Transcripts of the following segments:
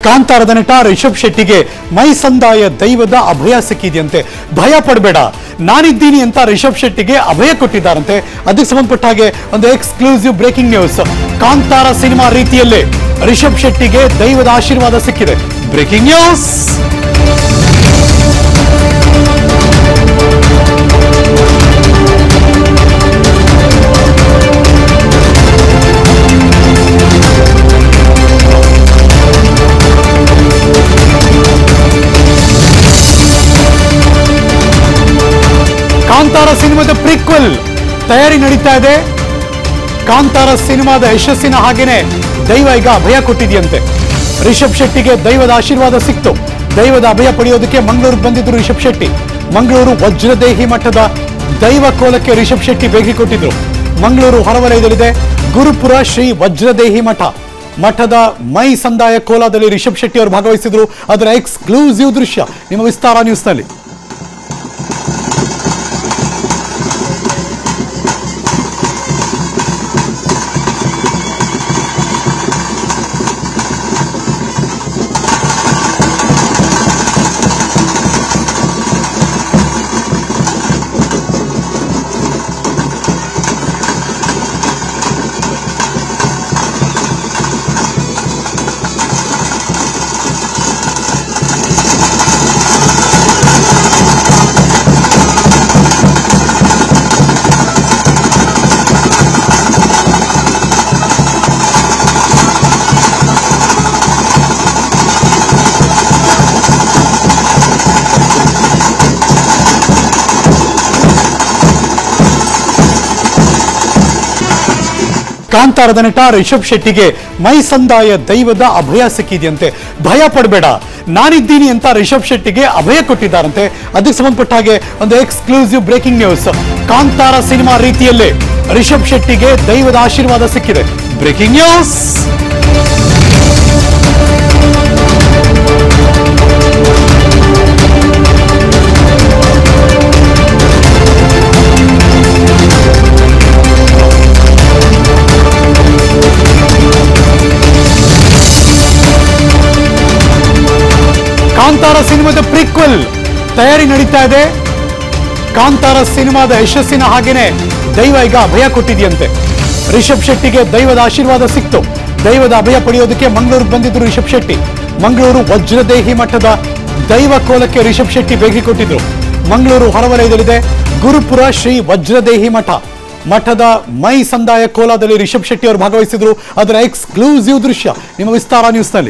ಕಾಂತಾರದ ನಟ ರಿಷಬ್ ಶೆಟ್ಟಿಗೆ ಮೈ ಸಂದಾಯ ದೈವದ ಅಭಯ ಸಿಕ್ಕಿದೆಯಂತೆ ಭಯ ಪಡಬೇಡ ನಾನಿದ್ದೀನಿ ಅಂತ ರಿಷಬ್ ಶೆಟ್ಟಿಗೆ ಅಭಯ ಕೊಟ್ಟಿದ್ದಾರಂತೆ ಅದಕ್ಕೆ ಸಂಬಂಧಪಟ್ಟ ಹಾಗೆ ಒಂದು exclusive breaking news Kantara cinema ರೀತಿಯಲ್ಲೇ ರಿಷಬ್ ಶೆಟ್ಟಿಗೆ ದೈವದ ಆಶೀರ್ವಾದ ಸಿಕ್ಕಿದೆ ಬ್ರೇಕಿಂಗ್ ನ್ಯೂಸ್ ಕಾಂತಾರ ಸಿನಿಮಾದ ಪ್ರಿಕ್ವೆಲ್ ತಯಾರಿ ನಡೀತಾ ಇದೆ ಕಾಂತಾರ ಸಿನಿಮಾದ ಯಶಸ್ಸಿನ ಹಾಗೇನೆ ದೈವ ಈಗ ಅಭಯ ಕೊಟ್ಟಿದೆಯಂತೆ ರಿಷಬ್ ಶೆಟ್ಟಿಗೆ ದೈವದ ಆಶೀರ್ವಾದ ಸಿಕ್ತು ದೈವದ ಅಭಯ ಪಡೆಯೋದಕ್ಕೆ ಮಂಗಳೂರಿಗೆ ಬಂದಿದ್ರು ರಿಷಬ್ ಶೆಟ್ಟಿ ಮಂಗಳೂರು ವಜ್ರದೇಹಿ ಮಠದ ದೈವ ಕೋಲಕ್ಕೆ ರಿಷಬ್ ಶೆಟ್ಟಿ ಭೇಟಿ ಕೊಟ್ಟಿದ್ರು ಮಂಗಳೂರು ಹೊರವಲಯದಲ್ಲಿದೆ ಗುರುಪುರ ಶ್ರೀ ವಜ್ರದೇಹಿ ಮಠ ಮಠದ ಮೈ ಸಂದಾಯ ಕೋಲಾದಲ್ಲಿ ರಿಷಬ್ ಶೆಟ್ಟಿ ಅವರು ಭಾಗವಹಿಸಿದ್ರು ಅದರ ಎಕ್ಸ್ಕ್ಲೂಸಿವ್ ದೃಶ್ಯ ನಿಮ್ಮ ವಿಸ್ತಾರ ನ್ಯೂಸ್ನಲ್ಲಿ ಕಾಂತಾರದ ನಟ ರಿಷಬ್ ಶೆಟ್ಟಿಗೆ ಮೈ ಸಂದಾಯ ದೈವದ ಅಭಯ ಸಿಕ್ಕಿದೆಯಂತೆ ಭಯ ಪಡಬೇಡ ನಾನಿದ್ದೀನಿ ಅಂತ ರಿಷಬ್ ಶೆಟ್ಟಿಗೆ ಅಭಯ ಕೊಟ್ಟಿದ್ದಾರಂತೆ ಅದಕ್ಕೆ ಸಂಬಂಧಪಟ್ಟ ಹಾಗೆ ಒಂದು exclusive breaking news Kantara cinema ರೀತಿಯಲ್ಲೇ ರಿಷಬ್ ಶೆಟ್ಟಿಗೆ ದೈವದ ಆಶೀರ್ವಾದ ಸಿಕ್ಕಿದೆ ಬ್ರೇಕಿಂಗ್ ನ್ಯೂಸ್ ಕಾಂತಾರ ಸಿನಿಮಾದ ಪ್ರಿಕ್ವೆಲ್ ತಯಾರಿ ನಡೀತಾ ಇದೆ ಕಾಂತಾರ ಸಿನಿಮಾದ ಯಶಸ್ಸಿನ ಹಾಗೇನೆ ದೈವ ಈಗ ಅಭಯ ಕೊಟ್ಟಿದೆಯಂತೆ ರಿಷಬ್ ಶೆಟ್ಟಿಗೆ ದೈವದ ಆಶೀರ್ವಾದ ಸಿಕ್ತು ದೈವದ ಅಭಯ ಪಡೆಯೋದಕ್ಕೆ ಮಂಗಳೂರಿಗೆ ಬಂದಿದ್ರು ರಿಷಬ್ ಶೆಟ್ಟಿ ಮಂಗಳೂರು ವಜ್ರದೇಹಿ ಮಠದ ದೈವ ಕೋಲಕ್ಕೆ ರಿಷಬ್ ಶೆಟ್ಟಿ ಭೇಟಿ ಕೊಟ್ಟಿದ್ರು ಮಂಗಳೂರು ಹೊರವಲಯದಲ್ಲಿದೆ ಗುರುಪುರ ಶ್ರೀ ವಜ್ರದೇಹಿ ಮಠ ಮಠದ ಮೈ ಸಂದಾಯ ಕೋಲಾದಲ್ಲಿ ರಿಷಬ್ ಶೆಟ್ಟಿ ಅವರು ಭಾಗವಹಿಸಿದ್ರು ಅದರ ಎಕ್ಸ್ಕ್ಲೂಸಿವ್ ದೃಶ್ಯ ನಿಮ್ಮ ವಿಸ್ತಾರ ನ್ಯೂಸ್ನಲ್ಲಿ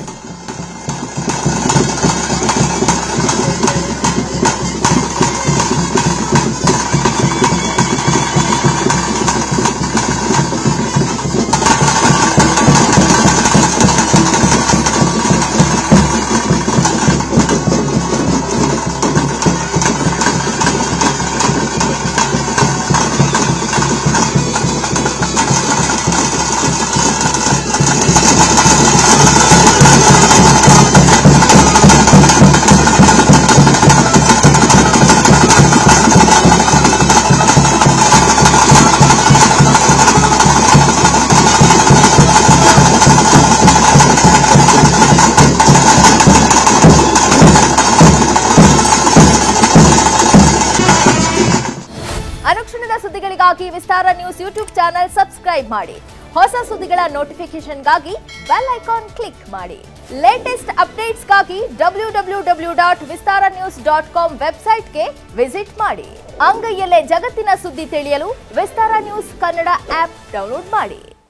ಅನುಕ್ಷಣದ ಸುದ್ದಿಗಳಿಗಾಗಿ Vistara news YouTube channel subscribe ಮಾಡಿ ಹೊಸ ಸುದ್ದಿಗಳ ನೋಟಿಫಿಕೇಶನ್ಗಾಗಿ ಬೆಲ್ ಐಕಾನ್ ಕ್ಲಿಕ್ ಮಾಡಿ ಲೇಟೆಸ್ಟ್ ಅಪ್ಡೇಟ್ಸ್ಗಾಗಿ W W W dot Vistara news dot com ವೆಬ್ಸೈಟ್ಗೆ ವಿಸಿಟ್ ಮಾಡಿ ಅಂಗೈಯಲ್ಲೇ ಜಗತ್ತಿನ ಸುದ್ದಿ ತಿಳಿಯಲು Vistara news Kannada app download ಮಾಡಿ